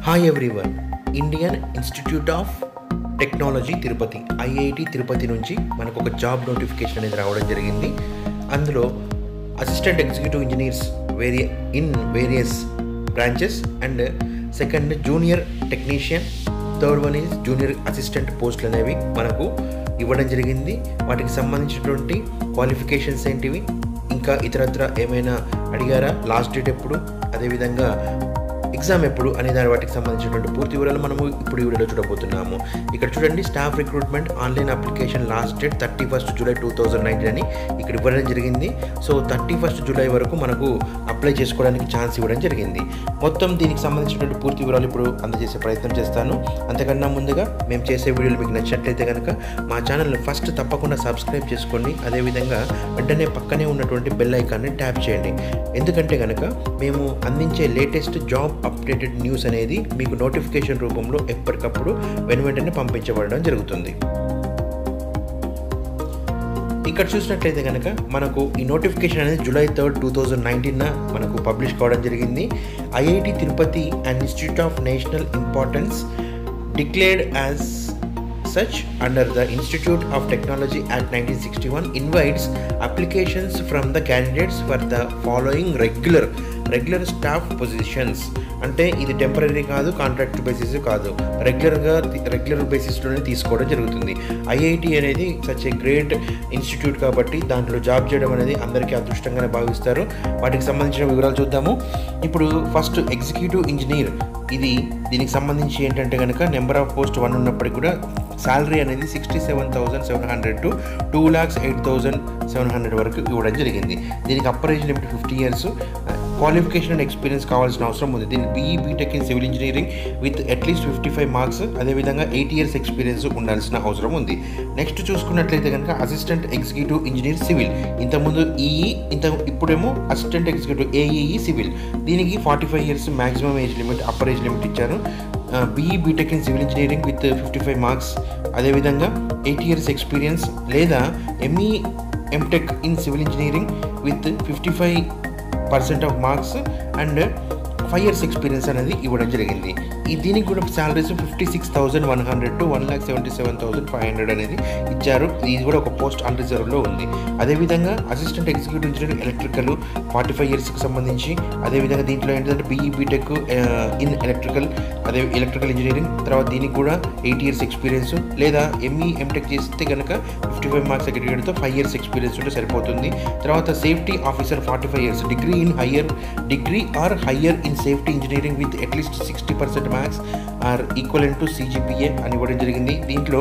hi everyone Indian Institute of Technology Tirupati IIT Tirupati నుంచి మనకు ఒక జాబ్ నోటిఫికేషన్ అనేది రావడం జరిగింది అందులో అసిస్టెంట్ ఎగ్జిక్యూటివ్ ఇంజనీర్స్ వేరియ in various branches and second junior technician third one is junior assistant పోస్టులు అనేవి మనకు ఇవ్వడం జరిగింది వాటికి సంబంధించినటువంటి క్వాలిఫికేషన్స్ ఏంటివి ఇంకా ఇతరత్ర ఏమైనా అడిగారా లాస్ట్ డేట్ ఎప్పుడు అదేవిధంగా ఎగ్జామ్ ఎప్పుడు అనే దాని వాటికి సంబంధించినటువంటి పూర్తి వివరాలు మనము ఇప్పుడు ఈ వీడియోలో చూడబోతున్నాము ఇక్కడ చూడండి staff recruitment online application last date thirty first July two thousand nineteen అని ఇక్కడ ఇవ్వడం జరిగింది సో థర్టీ ఫస్ట్ జూలై వరకు మనకు అప్లై చేసుకోవడానికి ఛాన్స్ ఇవ్వడం జరిగింది మొత్తం దీనికి సంబంధించినటువంటి పూర్తి వివరాలు ఇప్పుడు అందజేసే ప్రయత్నం చేస్తాను అంతకన్నా ముందుగా మేము చేసే వీడియోలు మీకు నచ్చినట్లయితే కనుక మా ఛానల్ని ఫస్ట్ తప్పకుండా సబ్స్క్రైబ్ చేసుకోండి అదేవిధంగా వెంటనే పక్కనే ఉన్నటువంటి బెల్ ఐకాన్ని ట్యాప్ చేయండి ఎందుకంటే కనుక మేము అందించే లేటెస్ట్ జాబ్ అప్డేటెడ్ న్యూస్ అనేది మీకు నోటిఫికేషన్ రూపంలో ఎప్పటికప్పుడు వెను వెంటనే పంపించబడడం జరుగుతుంది ఇక్కడ చూసినట్లయితే కనుక మనకు ఈ నోటిఫికేషన్ అనేది జూలై థర్డ్ టూ థౌజండ్ నైన్టీన్న మనకు పబ్లిష్ కావడం జరిగింది IIT Tirupati and Institute of National Importance declared as such under the Institute of Technology Act 1961 invites applications from the candidates for the following regular regular staff positions అంటే ఇది temporary కాదు contract basis కాదు రెగ్యులర్గా regular బేసిస్లోనే తీసుకోవడం జరుగుతుంది IIT అనేది such a great institute కాబట్టి దాంట్లో జాబ్ చేయడం అనేది అందరికీ అదృష్టంగానే భావిస్తారు వాటికి సంబంధించిన వివరాలు చూద్దాము ఇప్పుడు ఫస్ట్ ఎగ్జిక్యూటివ్ ఇంజనీర్ ఇది దీనికి సంబంధించి ఏంటంటే కనుక నెంబర్ ఆఫ్ పోస్ట్ వన్ ఉన్నప్పటికీ కూడా శాలరీ అనేది sixty seven thousand seven hundred to two lakhs eight thousand seven hundred వరకు ఇవ్వడం జరిగింది దీనికి upper age limit fifty years qualification and experience కావాల్సిన అవసరం ఉంది దీనికి BE B Tech in civil engineering with at least fifty five marks అదేవిధంగా ఎయిట్ ఇయర్స్ ఎక్స్పీరియన్స్ ఉండాల్సిన అవసరం ఉంది నెక్స్ట్ చూసుకున్నట్లయితే కనుక అసిస్టెంట్ ఎగ్జిక్యూటివ్ ఇంజనీర్ సివిల్ ఇంతకుముందు ఈఈ ఇంత ఇప్పుడేమో అసిస్టెంట్ ఎగ్జిక్యూటివ్ ఏఈఈ సివిల్ దీనికి forty five years maximum age limit upper age limit ఇచ్చారు BE B Tech in civil engineering with fifty five marks అదేవిధంగా ఎయిట్ ఇయర్స్ ఎక్స్పీరియన్స్ లేదా ME M Tech in civil engineering with fifty five percent of marks and five years experience అనేది ఇవ్వడం జరిగింది ఈ దీనికి కూడా salaries fifty six thousand one hundred to one lakh seventy seven thousand five hundred అనేది ఇచ్చారు ఇది కూడా ఒక పోస్ట్ అన్రిజర్వ్లో ఉంది అదేవిధంగా assistant executive engineer electrical forty five ఇయర్స్కి సంబంధించి అదేవిధంగా దీంట్లో ఏంటంటే బీఈ బీటెక్ ఇన్ ఎలక్ట్రికల్ అదే ఎలక్ట్రికల్ ఇంజనీరింగ్ తర్వాత దీనికి కూడా ఎయిట్ ఇయర్స్ ఎక్స్పీరియన్స్ లేదా ఎంఈ ఎంటెక్ చేస్తే కనుక ఫిఫ్టీ ఫైవ్ మార్క్స్ సర్టిఫికేట్తో ఫైవ్ ఇయర్స్ ఎక్స్పీరియన్స్ ఉంటే సరిపోతుంది తర్వాత safety officer forty five years degree in higher degree or higher in safety engineering with at least sixty percent maths or equal to CGPA అని ఇవ్వడం జరిగింది దీంట్లో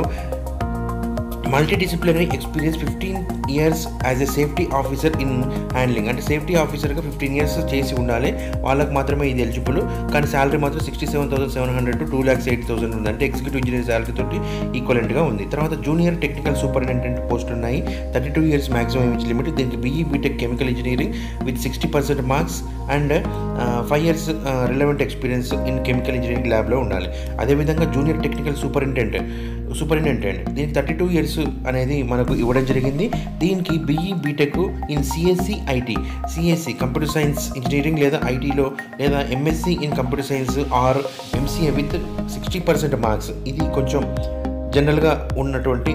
multi disciplinary experience fifteen years as a safety officer in handling అంటే safety ఆఫీసర్గా fifteen years చేసి ఉండాలి వాళ్ళకి మాత్రమే ఇది ఎలిజిబుల్ కానీ శాలరీ మాత్రం sixty seven thousand seven hundred to two lakhs eight thousand ఉంది అంటే ఎగ్జిక్యూటివ్ ఇంజనీర్ శాలరీ తోటి ఈక్వలెంట్గా ఉంది తర్వాత జూనియర్ టెక్నికల్ సూపరింటెండెంట్ పోస్ట్ ఉన్నాయి thirty two years maximum age limit దీనికి BE B Tech chemical engineering with sixty percent marks and five years relevant experience in chemical engineering ల్యాబ్లో ఉండాలి అదేవిధంగా జూనియర్ టెక్నికల్ సూపరింటెండెంట్ సూపరింటెండెంట్ దీనికి థర్టీ టూ ఇయర్స్ అనేది మనకు ఇవ్వడం జరిగింది దీనికి BE B Tech in CSC IT CSC computer science engineering లేదా ఐటీలో లేదా MSc in computer science or MCA with sixty percent marks ఇది కొంచెం జనరల్గా ఉన్నటువంటి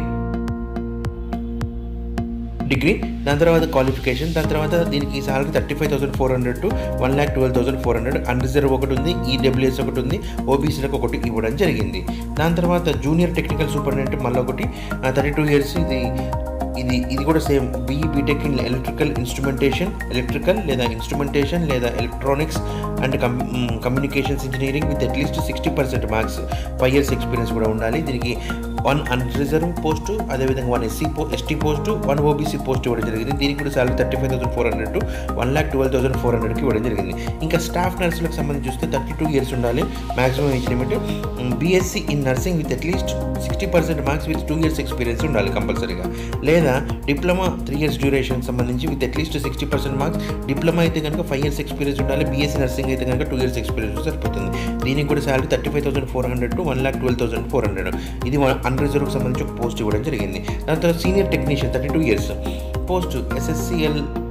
డిగ్రీ దాని తర్వాత క్వాలిఫికేషన్ దాని తర్వాత దీనికి salary thirty five thousand four hundred to one lakh twelve thousand four hundred unreserved ఒకటి ఉంది ఈడబ్ల్యూఎస్ ఒకటి ఉంది ఓబీసీలకు ఒకటి ఇవ్వడం జరిగింది దాని తర్వాత జూనియర్ టెక్నికల్ సూపరింటెండెంట్ మళ్ళీ ఒకటి థర్టీ టూ ఇయర్స్ ఇది ఇది ఇది కూడా same BE B Tech in electrical instrumentation electrical లేదా ఇన్స్ట్రుమెంటేషన్ లేదా electronics and communications engineering with at least sixty percent marks five years experience కూడా ఉండాలి దీనికి వన్ అన్రిజర్వ్ పోస్టు అదేవిధంగా వన్ ఎస్సీ పో ST post one OBC post ఇవ్వడం జరిగింది దీనికి కూడా salary thirty five thousand four hundred to one lakh twelve thousand four హండ్రెడ్కి ఇవ్వడం జరిగింది ఇంకా స్టాఫ్ నర్సులకు సంబంధించి చూస్తే థర్టీ టూ ఇయర్స్ ఉండాలి maximum age limit BSc in nursing with at least sixty percent marks with two years experience ఉండాలి కంపల్సరీగా లేదా డిప్లొమా త్రీ ఇయర్స్ డ్యూరేషన్ సంబంధించి with at least sixty percent marks diploma అయితే కనుక ఫైవ్ ఇయర్స్ ఎక్స్పీరియన్స్ ఉండాలి BSc nursing అయితే కనుక టూ ఇయర్స్ ఎక్స్పీరియన్స్ సరిపోతుంది దీనికి కూడా salary thirty five thousand four hundred to one lakh twelve thousand four hundred ఇది అన్రిజర్వ్కి సంబంధించి ఒక పోస్ట్ ఇవ్వడం జరిగింది దాని తర్వాత senior technician thirty two years post SSCL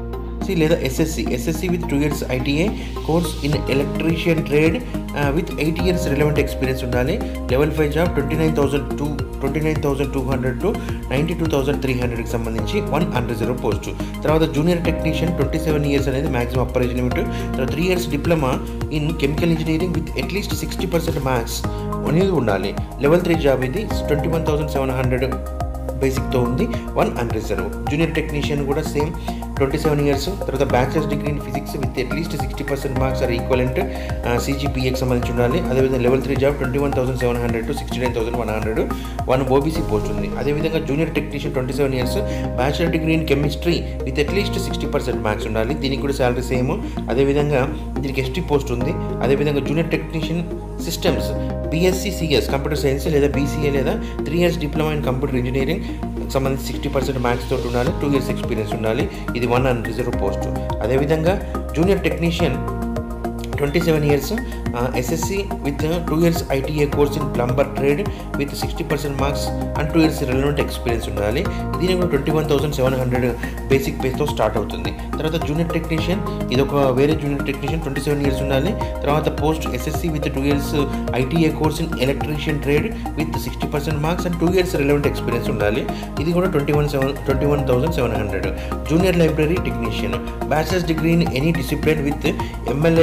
pharmacy లేదా SSC SSC with two years ITI course in electrician trade with eight years relevant experience ఉండాలి level five job twenty nine thousand two twenty nine thousand two hundred to ninety two thousand three హండ్రెడ్కి సంబంధించి one unreserved post తర్వాత junior technician twenty seven years అనేది maximum upper age limit తర్వాత three years diploma in chemical engineering with at least sixty percent maths అనేది ఉండాలి level three job ఇది twenty one thousand seven hundred బేసిక్తో ఉంది one unreserved junior technician కూడా same twenty seven years తర్వాత bachelors degree in physics with at least sixty percent marks or equivalent సీజీపీఏకి సంబంధించి ఉండాలి అదేవిధంగా level three job twenty one thousand seven hundred to sixty nine thousand one hundred one OBC post ఉంది అదేవిధంగా junior technician twenty seven years bachelor degree in chemistry with at least sixty percent marks ఉండాలి దీనికి కూడా salary same అదేవిధంగా దీనికి ST post ఉంది అదేవిధంగా junior technician systems BSc CS computer science లేదా బీసీఏ లేదా three years diploma in computer engineering సంబంధించి సిక్స్టీ పర్సెంట్ మ్యాథ్స్ తోటి ఉండాలి టూ ఇయర్స్ ఎక్స్పీరియన్స్ ఉండాలి ఇది వన్ అన్ రిజర్వ్ పోస్ట్ అదేవిధంగా junior technician twenty seven years SSC with two years ITA course in plumber trade with sixty percent marks and two years relevant experience ఉండాలి దీని కూడా twenty one thousand seven hundred basic పేస్తో start అవుతుంది తర్వాత junior technician ఇది ఒక వేరే junior technician twenty seven years ఉండాలి తర్వాత post SSC with two years ITA course in electrician trade with sixty percent marks and two years relevant experience ఉండాలి ఇది కూడా twenty one seven twenty one thousand seven hundred junior library technician bachelors degree in any discipline with MLI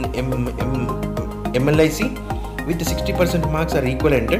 MLIC with sixty percent marks or equivalent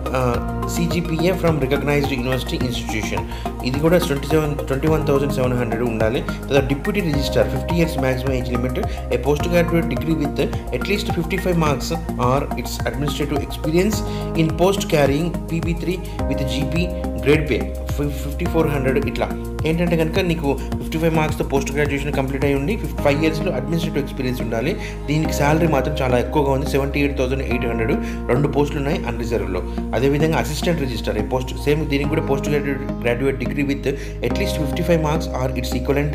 CGPA from recognized university institution ఇది కూడా twenty seven twenty one thousand seven hundred ఉండాలి తర్వాత deputy registrar fifty years maximum age limit a post graduate degree with at least fifty five marks or its administrative experience in post carrying PB three with GP grade pay fifty four hundred ఇట్లా ఏంటంటే కనుక నీకు fifty five మార్క్స్తో post graduation complete అయ్యి ఉండి fifty five ఇయర్స్లో administrative experience ఉండాలి దీనికి శాలరీ మాత్రం చాలా ఎక్కువగా ఉంది seventy eight thousand eight hundred రెండు పోస్టులు ఉన్నాయి అన్రిజర్వ్లో అదేవిధంగా అసిస్టెంట్ రిజిస్టర్ ఈ పోస్ట్ సేమ్ దీనికి కూడా post graduate graduate degree with at least fifty five marks or its equivalent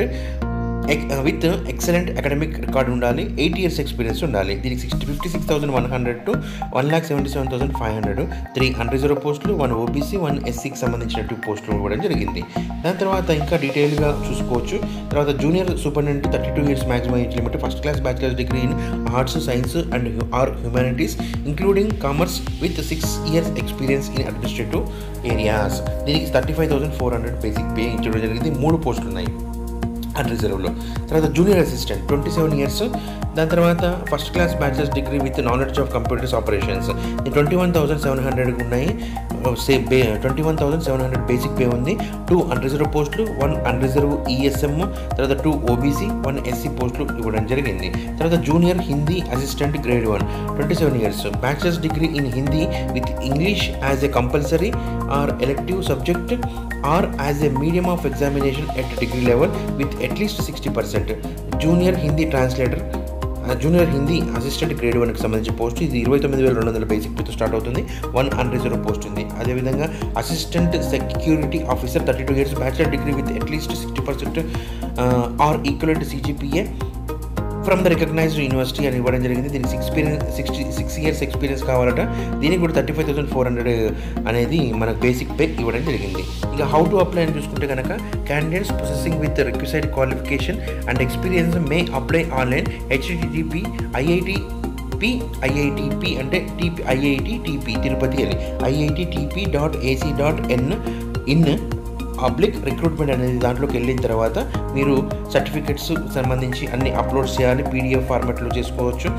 with excellent academic record ఉండాలి ఎయిట్ ఇయర్స్ ఎక్స్పీరియన్స్ ఉండాలి దీనికి sixty fifty six thousand one hundred to one lakh seventy seven thousand five hundred three unreserved పోస్టులు one OBC one ఎస్సీకి సంబంధించిన two పోస్టులు ఇవ్వడం జరిగింది దాని తర్వాత ఇంకా డీటెయిల్గా చూసుకోవచ్చు తర్వాత junior superintendent thirty two years maximum age limit first class bachelors degree in arts science and or humanities including commerce with six years experience in administrative areas దీనికి thirty five thousand four hundred basic pay ఇచ్చడం జరిగింది మూడు పోస్టులు ఉన్నాయి అన్రిజర్వ్లో తర్వాత junior assistant twenty seven years దాని తర్వాత first class bachelors degree with knowledge of computers operations twenty one thousand seven hundred ఉన్నాయి సేమ్ బే twenty one thousand seven hundred basic pay ఉంది టూ అన్రిజర్వ్ పోస్టులు వన్ అన్రిజర్వ్ ఈఎస్ఎం తర్వాత two OBC one SC పోస్టులు ఇవ్వడం జరిగింది తర్వాత junior Hindi assistant grade one twenty seven years bachelors degree in Hindi with English as a compulsory or elective subject or as a medium of examination at degree level with at least sixty percent junior Hindi translator junior Hindi assistant grade వన్కి సంబంధించిన post ఇది ఇరవై తొమ్మిది వేల రెండు వందల basic పేతో start అవుతుంది వన్ అన్రిజర్వ్ పోస్ట్ ఉంది అదేవిధంగా assistant security officer thirty two years bachelor degree with at least sixty percent or equal to CGPA from the recognized university అని ఇవ్వడం జరిగింది దీనికి experience sixty six years experience కావాలట దీనికి కూడా thirty five thousand four hundred అనేది మనకు బేసిక్ పే ఇవ్వడం జరిగింది ఇక హౌ టు అప్లై అని చూసుకుంటే కనుక candidates processing with required qualification and experience may apply online HTTP IIT P IITP అంటే టీపీ ఐఐటి టీపీ తిరుపతి అని IIT TP dot AC dot N in public recruitment అనేది దాంట్లోకి వెళ్ళిన తర్వాత మీరు సర్టిఫికెట్స్ సంబంధించి అన్ని అప్లోడ్ చేయాలి పీడిఎఫ్ ఫార్మాట్లో చేసుకోవచ్చు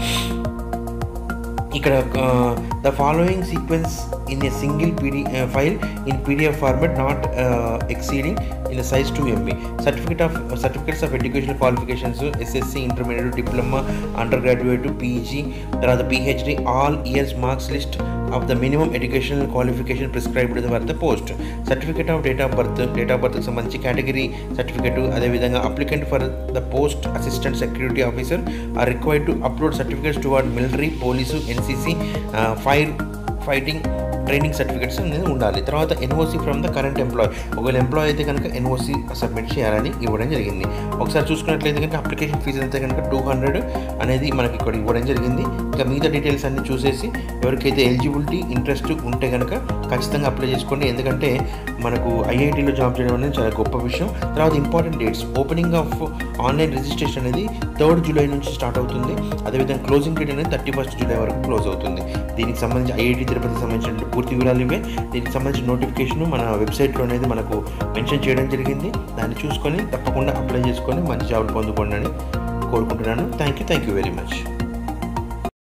ఇక్కడ the following sequence in a single PD file in PDF format not exceeding in size two MB certificate of certificates of educational qualifications SSC intermediate diploma under graduate PG తర్వాత PhD all years marks list of the minimum educational qualification prescribed for the post certificate of date of birth date of బర్త్కి సంబంధించి category certificate అదేవిధంగా applicant for the post assistant security officer are required to upload certificates toward military police NCC fire fighting training certificates అనేది ఉండాలి తర్వాత NOC from the current employ ఒకవేళ employ అయితే కనుక NOC submit చేయాలని ఇవ్వడం జరిగింది ఒకసారి చూసుకున్నట్లయితే కనుక అప్లికేషన్ ఫీజు అయితే కనుక టూ హండ్రెడ్ అనేది మనకి ఇక్కడ ఇవ్వడం జరిగింది ఇంకా మిగతా డీటెయిల్స్ అన్ని చూసేసి ఎవరికైతే ఎలిజిబిలిటీ ఇంట్రెస్ట్ ఉంటే కనుక ఖచ్చితంగా అప్లై చేసుకోండి ఎందుకంటే మనకు ఐఐటీలో జాబ్ చేయడం అనేది చాలా గొప్ప విషయం తర్వాత important dates opening of online registration అనేది థర్డ్ జూలై నుంచి స్టార్ట్ అవుతుంది అదేవిధంగా క్లోజింగ్ డేట్ అనేది థర్టీ ఫస్ట్ జూలై వరకు క్లోజ్ అవుతుంది దీనికి సంబంధించి ఐఐటి తిరుపతికి సంబంధించిన పూర్తి వివరాలు ఇవే దీనికి సంబంధించిన నోటిఫికేషన్ మన వెబ్సైట్లో అనేది మనకు మెన్షన్ చేయడం జరిగింది దాన్ని చూసుకొని తప్పకుండా అప్లై చేసుకొని మంచి జాబ్ పొందుకోండి అని కోరుకుంటున్నాను thank you thank you very much